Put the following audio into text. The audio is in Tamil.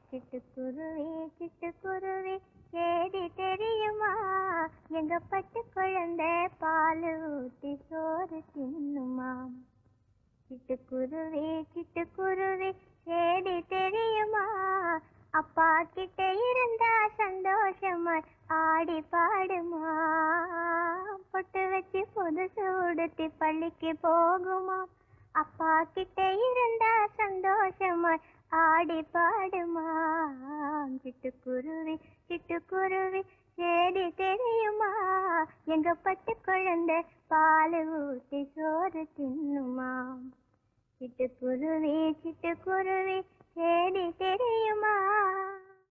சிட்டுக்குருவி சிட்டுக்குருவி ஏதி தெரியுமா எங்க பட்டு குழந்தை பால் ஊத்தி சோறு தின்னுமா சிட்டுக்குருவி சிட்டுக்குருவி ஏதி தெரியுமா அப்பா கிட்ட இருந்தா சந்தோஷமா ஆடி பாடுமா பொட்டு வச்சு புதுசு உடுத்தி பள்ளிக்கு போகுமா அப்பா கிட்ட இருந்தா சந்தோஷமா ஆடி பாடுமா சிட்டுக்குருவி சிட்டுக்குருவி ஏடி தெரியுமா எங்க பட்டு குழந்தை பால் ஊத்தி சோறு தின்னுமா சிட்டுக்குருவி சிட்டுக்குருவி ஏடி தெரியுமா